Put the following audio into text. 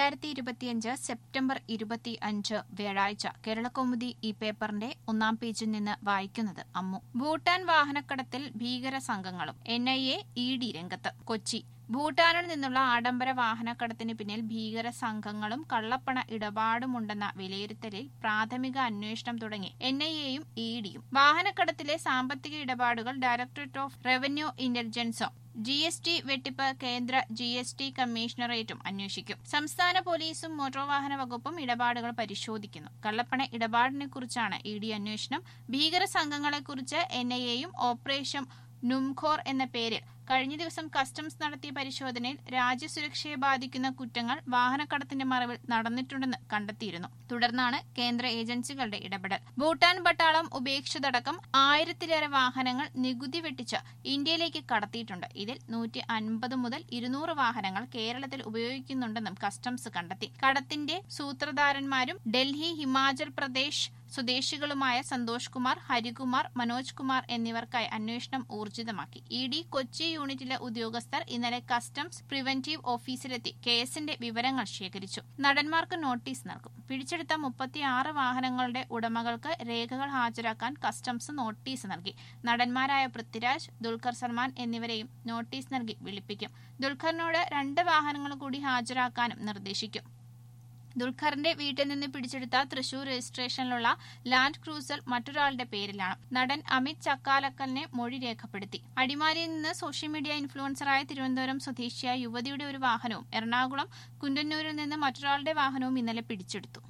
രണ്ടായിരത്തി ഇരുപത്തിയഞ്ച് സെപ്റ്റംബർ ഇരുപത്തി അഞ്ച് വ്യാഴാഴ്ച കേരളകൗമുദി ഈ പേപ്പറിന്റെ ഒന്നാം പേജിൽ നിന്ന് വായിക്കുന്നത് അമ്മു ഭൂട്ടാൻ വാഹനക്കടത്തിൽ ഭീകര സംഘങ്ങളും N I A E D രംഗത്ത് കൊച്ചി ഭൂട്ടാനിൽ നിന്നുള്ള ആഡംബര വാഹനക്കടത്തിന് പിന്നിൽ ഭീകര സംഘങ്ങളും കള്ളപ്പണ ഇടപാടുമുണ്ടെന്ന വിലയിരുത്തലിൽ പ്രാഥമിക അന്വേഷണം തുടങ്ങി എൻ ഐ എയും ഇ ഡിയും വാഹനക്കടത്തിലെ സാമ്പത്തിക ഇടപാടുകൾ ഡയറക്ടറേറ്റ് ഓഫ് റവന്യൂ ഇന്റലിജൻസും ജി എസ് ടി വെട്ടിപ്പ് കേന്ദ്ര ജി എസ് ടി കമ്മീഷണറേറ്റും അന്വേഷിക്കും സംസ്ഥാന പോലീസും മോട്ടോർ വാഹന വകുപ്പും ഇടപാടുകൾ പരിശോധിക്കുന്നു കള്ളപ്പണ ഇടപാടിനെക്കുറിച്ചാണ് ഇ ഡി അന്വേഷണം ഭീകര സംഘങ്ങളെക്കുറിച്ച് എൻ ഐ എയും ഓപ്പറേഷൻ നുംഖോർ എന്ന പേരിൽ കഴിഞ്ഞ ദിവസം കസ്റ്റംസ് നടത്തിയ പരിശോധനയിൽ രാജ്യസുരക്ഷയെ ബാധിക്കുന്ന കുറ്റങ്ങൾ വാഹനക്കടത്തിന്റെ മറവിൽ നടന്നിട്ടുണ്ടെന്ന് കണ്ടെത്തിയിരുന്നു തുടർന്നാണ് കേന്ദ്ര ഏജൻസികളുടെ ഇടപെടൽ ഭൂട്ടാൻ പട്ടാളം ഉപേക്ഷിച്ചതടക്കം ആയിരത്തിലേറെ വാഹനങ്ങൾ നികുതി വെട്ടിച്ച് ഇന്ത്യയിലേക്ക് കടത്തിയിട്ടുണ്ട് ഇതിൽ നൂറ്റി അൻപത് മുതൽ ഇരുന്നൂറ് വാഹനങ്ങൾ കേരളത്തിൽ ഉപയോഗിക്കുന്നുണ്ടെന്നും കസ്റ്റംസ് കണ്ടെത്തി കടത്തിന്റെ സൂത്രധാരന്മാരും ഡൽഹി ഹിമാചൽ പ്രദേശ് സ്വദേശികളുമായ സന്തോഷ് കുമാർ ഹരികുമാർ മനോജ് കുമാർ എന്നിവർക്കായി അന്വേഷണം ഊർജിതമാക്കി ഇ ഡി കൊച്ചി യൂണിറ്റിലെ ഉദ്യോഗസ്ഥർ ഇന്നലെ കസ്റ്റംസ് പ്രിവന്റീവ് ഓഫീസിലെത്തി കേസിന്റെ വിവരങ്ങൾ ശേഖരിച്ചു നടന്മാർക്ക് നോട്ടീസ് നൽകും പിടിച്ചെടുത്ത മുപ്പത്തിയാറ് വാഹനങ്ങളുടെ ഉടമകൾക്ക് രേഖകൾ ഹാജരാക്കാൻ കസ്റ്റംസ് നോട്ടീസ് നൽകി നടന്മാരായ പൃഥ്വിരാജ് ദുൽഖർ സൽമാൻ എന്നിവരെയും നോട്ടീസ് നൽകി വിളിപ്പിക്കും ദുൽഖറിനോട് രണ്ട് വാഹനങ്ങൾ കൂടി ഹാജരാക്കാനും നിർദ്ദേശിക്കും ദുൽഖറിന്റെ വീട്ടിൽ നിന്ന് പിടിച്ചെടുത്ത തൃശൂർ രജിസ്ട്രേഷനിലുള്ള ലാൻഡ് ക്രൂസർ മറ്റൊരാളുടെ പേരിലാണ് നടൻ അമിത് ചക്കാലക്കലിനെ മൊഴി രേഖപ്പെടുത്തി അടിമാലിയിൽ നിന്ന് സോഷ്യൽ മീഡിയ ഇൻഫ്ലുവൻസറായ തിരുവനന്തപുരം സ്വദേശിയായ യുവതിയുടെ ഒരു വാഹനവും എറണാകുളം കുണ്ടന്നൂരിൽ നിന്ന് മറ്റൊരാളുടെ വാഹനവും ഇന്നലെ പിടിച്ചെടുത്തു